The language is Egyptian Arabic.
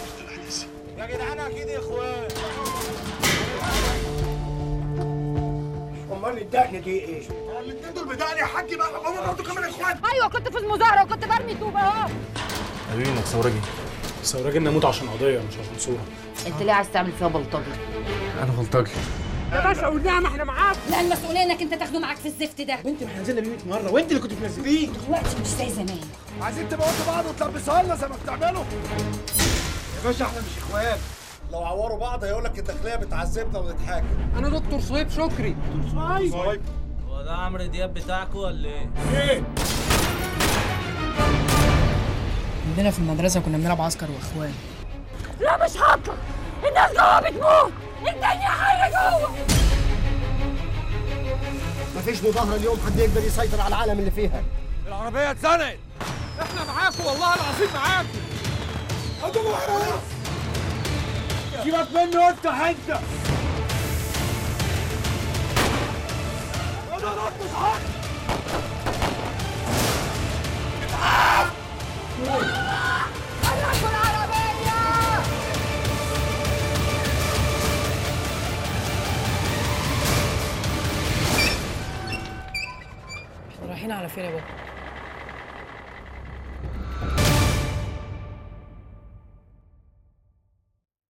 يا جدعان اكيد اخوان امال الدقن دي ايه؟ الاثنين دول بدقني يا حاج بقى هم برضه كمان اخوان ايوه كنت في المظاهره وكنت برمي طوبه اهو قالوا لي انك ثورجي ثوراجي اني اموت عشان قضيه مش عشان صوره انت ليه عايز تعمل فيها بلطجي انا بلطجي يا باشا قلنا احنا معاك لا المسؤوليه انك انت تاخده معاك في الزفت ده انت ما احنا نزلنا بيه 100 مره وانت اللي كنت بتنزليه دلوقتي مش زي زمان عايزين تموتوا بعض وتلبسوها لنا زي ما بتعملوا يا باشا احنا مش اخوان لو عوروا بعض هيقول لك الداخليه بتعذبنا ونتحاكم انا دكتور صهيب شكري صايب هو ده عمرو دياب بتاعكوا ولا ايه؟ عندنا في المدرسة كنا بنلعب عسكر واخوان لا مش هطلع الناس جوه بتموت الدنيا حيه جوه مفيش مظاهره اليوم حد يقدر يسيطر على العالم اللي فيها العربيه اتزنقت احنا معاكم والله العظيم معاكم سيبك منه انت انت حركوا العربيه احنا رايحين على فين يا بابا